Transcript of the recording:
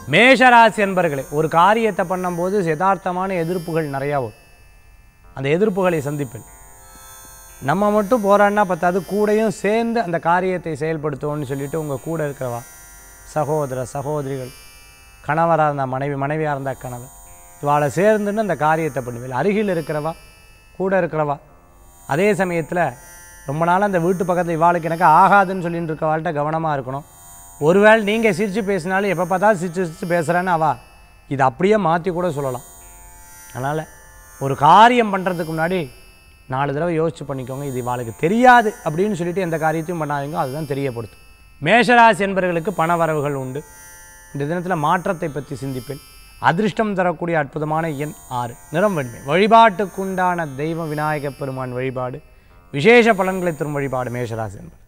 மேஷராசி என்பர்களே ஒரு காரியத்தை பண்ணும்போது யதார்த்தமான எதிர்ப்புகள் நிறையா வரும் அந்த எதிர்ப்புகளை சந்திப்பேன் நம்ம மட்டும் போராடினா பத்தாது கூடயும் சேர்ந்து அந்த காரியத்தை செயல்படுத்துவோம்னு சொல்லிட்டு உங்கள் கூட இருக்கிறவா சகோதர சகோதரிகள் கணவராக இருந்தால் மனைவி மனைவியாக இருந்தால் கணவர் இவாளை சேர்ந்துன்னு அந்த காரியத்தை பண்ணுவேன் அருகில் இருக்கிறவா கூட இருக்கிறவா அதே சமயத்தில் ரொம்ப நாள் அந்த வீட்டு பக்கத்தில் இவாளுக்கு எனக்கு ஆகாதுன்னு சொல்லிட்டு இருக்கவாள்கிட்ட கவனமாக இருக்கணும் ஒருவேளை நீங்கள் சிரித்து பேசினாலும் எப்போ பார்த்தாலும் சிரிச்சு சிரிச்சு பேசுகிறேன்னு அவா இதை அப்படியே மாற்றி கூட சொல்லலாம் அதனால் ஒரு காரியம் பண்ணுறதுக்கு முன்னாடி நாலு தடவை யோசிச்சு பண்ணிக்கோங்க இது இவாளுக்கு தெரியாது அப்படின்னு சொல்லிட்டு எந்த காரியத்தையும் பண்ணாதீங்க அதுதான் தெரியப்படுத்தும் மேஷராசி என்பவர்களுக்கு பண வரவுகள் உண்டு இந்த தினத்தில் மாற்றத்தை பற்றி சிந்திப்பேன் அதிர்ஷ்டம் தரக்கூடிய அற்புதமான எண் ஆறு நிறம் வெண்மை வழிபாட்டுக்குண்டான தெய்வ விநாயகப் பெருமான் வழிபாடு விசேஷ பலன்களை தரும் வழிபாடு மேஷராசி என்பது